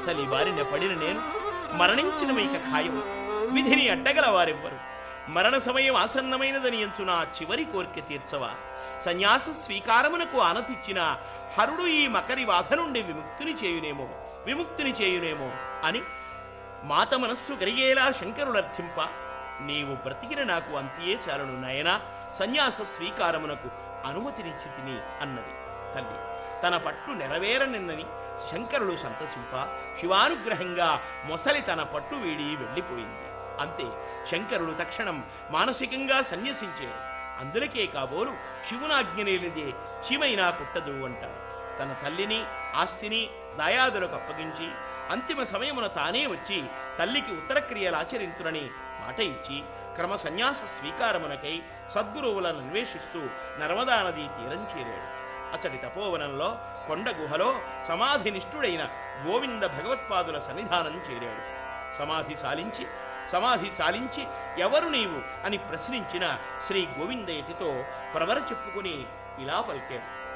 ముసలి బారిన పడిన నేను మరణించిన ఇక ఖాయం విధిని అడ్డగల వారెవ్వరు మరణ సమయం ఆసన్నమైనదని ఎంచు నా చివరి కోరిక తీర్చవా సన్యాస స్వీకారమునకు ఆనతిచ్చిన హరుడు ఈ మకరి బాధ నుండి విముక్తిని చేయునేమో విముక్తిని చేయునేమో అని మాత మనస్సు కలిగేలా శంకరులర్థింప నీవు బ్రతికిన నాకు అంతియే చాలను నాయనా సన్యాస స్వీకారమునకు అనుమతినిచ్చి తిని అన్నది తల్లి తన పట్టు నెరవేరనిన్నని శంకరుడు సంతసింప శివానుగ్రహంగా మొసలి తన పట్టు వీడి వెళ్ళిపోయింది అంతే శంకరుడు తక్షణం మానసికంగా సన్యసించాడు అందులకే కాబోలు శివునాజ్ఞ లేనిదే చీమైనా కుట్టదు అంటారు తన తల్లిని ఆస్తిని దాయాదులకు అప్పగించి అంతిమ సమయమున తానే వచ్చి తల్లికి ఉత్తరక్రియలు ఆచరించునని మాట ఇచ్చి క్రమ సన్యాస స్వీకారమునకై సద్గురువులను అన్వేషిస్తూ నర్మదా నదీ తీరం చేరాడు అతడి తపోవనంలో కొండ గుహలో సమాధినిష్ఠుడైన గోవింద భగవత్పాదుల సన్నిధానం చేరాడు సమాధి సాలించి సమాధి చాలించి ఎవరు నీవు అని ప్రశ్నించిన శ్రీ గోవిందయతితో ప్రవర చెప్పుకుని ఇలా పలికాడు